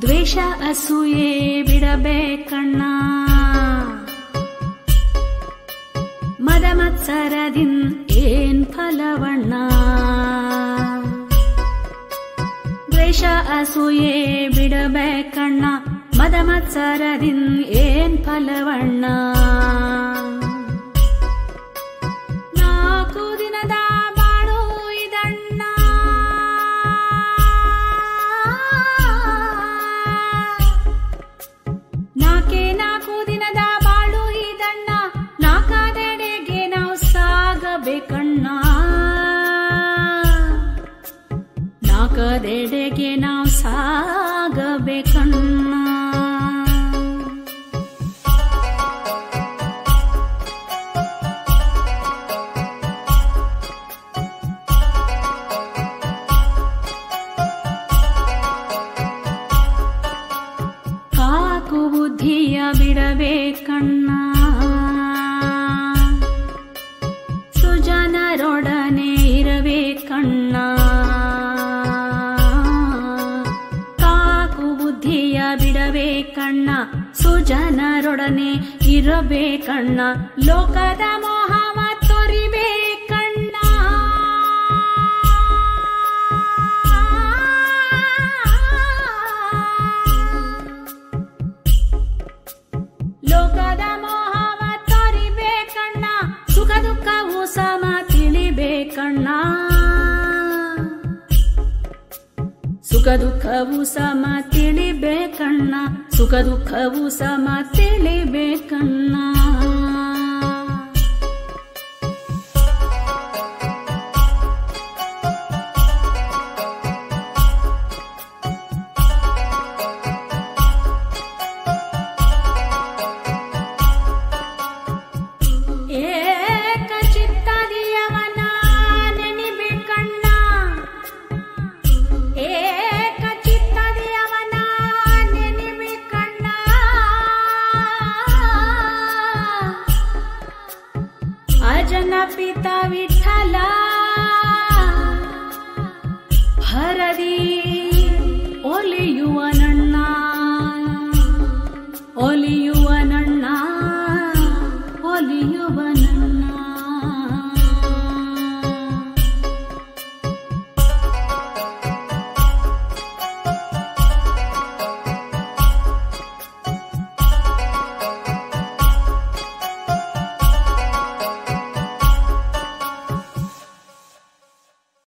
ದ್ವೇಷ ಅಸೂಯೆ ಬಿಡಬೇಕಣ್ಣ ಮದ ಮತ್ಸರದಿನ್ ಏನ್ ಫಲವಣ್ಣ ದ್ವೇಷ ಅಸೂಯೆ ಬಿಡಬೇಕಣ್ಣ ಮದ ಮತ್ಸರದಿನ್ ಏನ್ ಫಲವಣ್ಣ ನಾಲ್ಕು ದಿನದ ಬಾಳು ಇದಣ್ಣ ನಾಕೆ ನಾಲ್ಕು ದಿನದ ಬಾಳು ಇದಣ್ಣ ನಾಲ್ಕದೆಡೆಗೆ ನಾವು ಸಾಗಬೇಕಣ್ಣ ನಾಲ್ಕದೆಡೆಗೆ ನಾವು ಸಾಗಬೇಕಣ್ಣ ಕಾಕು ಬುದ್ಧಿಯ ಬಿಡಬೇಕಣ್ಣ ಸುಜನರೊಡನೆ ಇರಬೇಕಣ್ಣ ಕಾಕು ಬುದ್ಧಿಯ ಬಿಡಬೇಕಣ್ಣ ಸುಜನರೊಡನೆ ಇರಬೇಕಣ್ಣ ಲೋಕದ ಮೋಹವ ತೊರಿಬೇಕಣ್ಣ ಲೋಕದ ಮೋಹವ ತೊರಿಬೇಕಣ್ಣ ಸುಖ ದುಃಖವು ಸಮ ತಿಳಿಬೇಕಣ್ಣ ಸುಖ ದುಃಖವು ಸಮ ತಿಳಿಬೇಕಣ್ಣ ಸುಖ ದುಃಖವು ಸಮ ತಿಳಿಬೇಕಣ್ಣ ಏಕ ಚಿತ್ತದಿಯವನ ನೆನಿಬೇಕಣ್ಣ ಏಕ ಚಿತ್ತದಿಯವನ ನೆನಿಬೇಕಣ್ಣ ಅಜನ ಪಿತ ವಿಠಲ ಹರದಿ ಒಲಿಯುವನಣ್ಣ ಒಲಿಯುವನಣ್ಣ ಒಲಿಯುವನಣ್ಣ